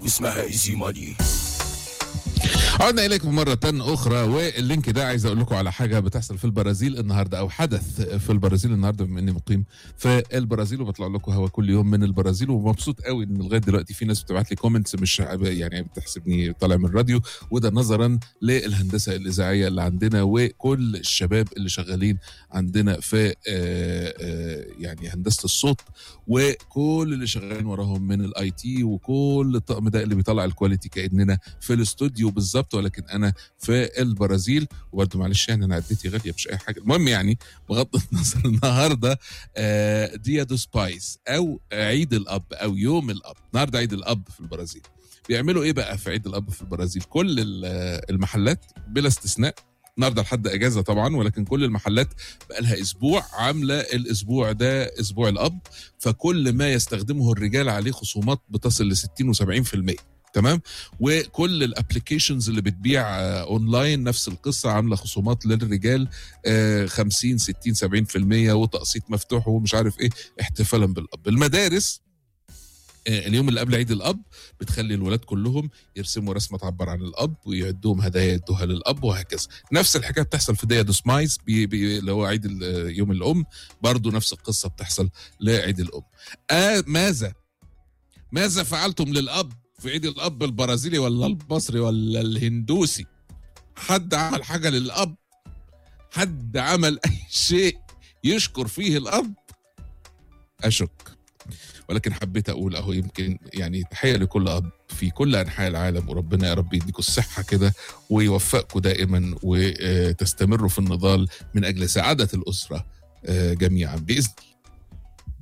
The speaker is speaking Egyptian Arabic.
اسمها ايزي ماني عدنا اليكم مره اخرى واللينك ده عايز اقول لكم على حاجه بتحصل في البرازيل النهارده او حدث في البرازيل النهارده بما اني مقيم في البرازيل وبطلع لكم هوا كل يوم من البرازيل ومبسوط قوي ان لغايه دلوقتي في ناس بتبعت لي كومنتس مش يعني بتحسبني طالع من الراديو وده نظرا للهندسه الاذاعيه اللي عندنا وكل الشباب اللي شغالين عندنا في آه، آه، يعني هندسه الصوت وكل اللي شغالين وراهم من الاي تي وكل الطقم ده اللي بيطلع الكواليتي كاننا في الاستوديو بالظبط ولكن انا في البرازيل وبرده معلش يعني انا عدتي غاليه مش اي حاجه المهم يعني بغض النظر النهارده آه، ديا دو سبايس او عيد الاب او يوم الاب النهارده عيد الاب في البرازيل بيعملوا ايه بقى في عيد الاب في البرازيل كل ال- المحلات بلا استثناء النهارده لحد اجازه طبعا ولكن كل المحلات بقى لها اسبوع عامله الاسبوع ده اسبوع الاب فكل ما يستخدمه الرجال عليه خصومات بتصل ل 60 و70% تمام وكل الابلكيشنز اللي بتبيع آه، اونلاين نفس القصه عامله خصومات للرجال آه، 50 60 70% وتقسيط مفتوح ومش عارف ايه احتفالا بالاب المدارس آه، اليوم اللي قبل عيد الاب بتخلي الولاد كلهم يرسموا رسمه تعبر عن الاب ويعدوهم هدايا يدوها للاب وهكذا نفس الحكايه بتحصل في ديا دو سمايز بي بي اللي هو عيد ال- يوم الام برضو نفس القصه بتحصل لعيد الام آه ماذا ماذا فعلتم للاب في عيد الاب البرازيلي ولا المصري ولا الهندوسي حد عمل حاجه للاب حد عمل اي شيء يشكر فيه الاب اشك ولكن حبيت اقول اهو يمكن يعني تحيه لكل اب في كل انحاء العالم وربنا يا رب يديكم الصحه كده ويوفقكم دائما وتستمروا في النضال من اجل سعاده الاسره آه، جميعا باذن الله